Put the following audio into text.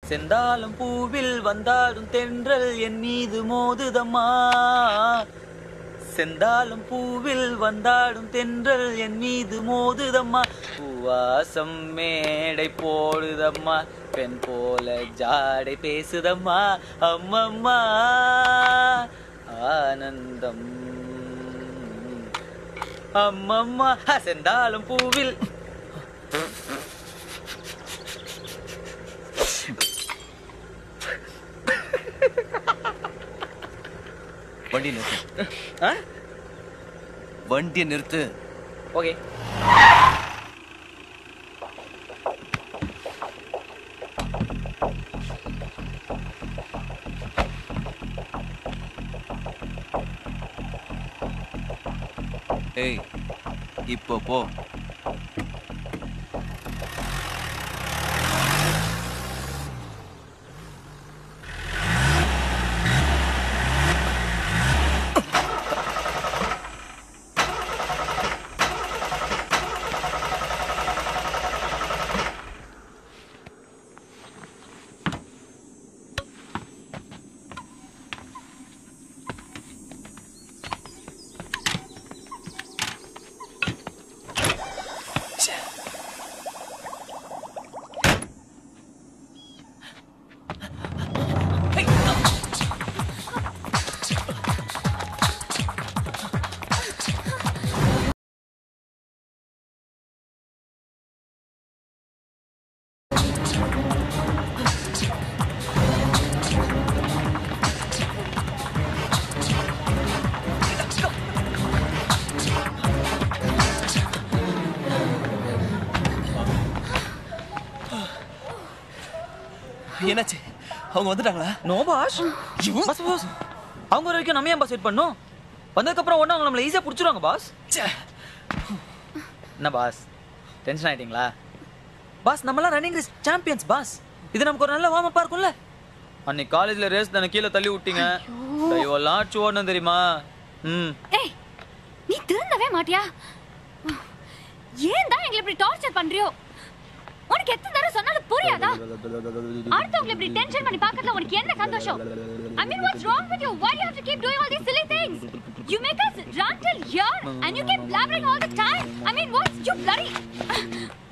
செந்தாளம் பூவில் வந்தாடும் தென்றல் என் மீது மோதுதம்மா செந்தாளம் பூவில் வந்தாடும் தென்றல் என் மீது மோதுதம்மா பூவாசம் மேடை போடுதம்மா பெண் போல ஜாடை பேசுதம்மா அம்மம்மா ஆனந்தம் அம்மம்மா செந்தாளம் பூவில் வண்டி நிறுத்து ஆ வண்டியை நிறுத்து ஓகே ஏய் இப்போ போ என்னாச்சு அவங்க வந்துட்டாங்களா நோ பாஸ் பாஸ் பாஸ் அவங்க வர வரைக்கும் நம்ம ஏன் பாஸ் வெயிட் பண்ணோம் வந்ததுக்கப்புறம் ஒன்றும் அவங்க நம்மளை ஈஸியாக பிடிச்சிருவாங்க பாஸ் என்ன பாஸ் டென்ஷன் ஆயிட்டீங்களா பாஸ் நம்மலாம் ரன்னிங் ரேஸ் சாம்பியன்ஸ் பாஸ் இது நமக்கு ஒரு நல்ல வார்ம் இருக்கும்ல அன்னைக்கு காலேஜ்ல ரேஸ் தானே கீழே தள்ளி விட்டீங்க டைவெல்லாம் அடிச்சு ஓடணும் தெரியுமா ம் ஏய் நீ திருந்தவே மாட்டியா ஏன் தான் எங்களை இப்படி டார்ச்சர் பண்றியோ உனக்கு எத்தனை தடவை சொன்னாலும் புரியாதா அடுத்தவங்களை இப்படி டென்ஷன் பண்ணி பார்க்கறதுல உனக்கு என்ன சந்தோஷம் I mean what's wrong with you why do you have to keep doing all these silly things you make us run till here and you keep blabbering all the time I mean what's you bloody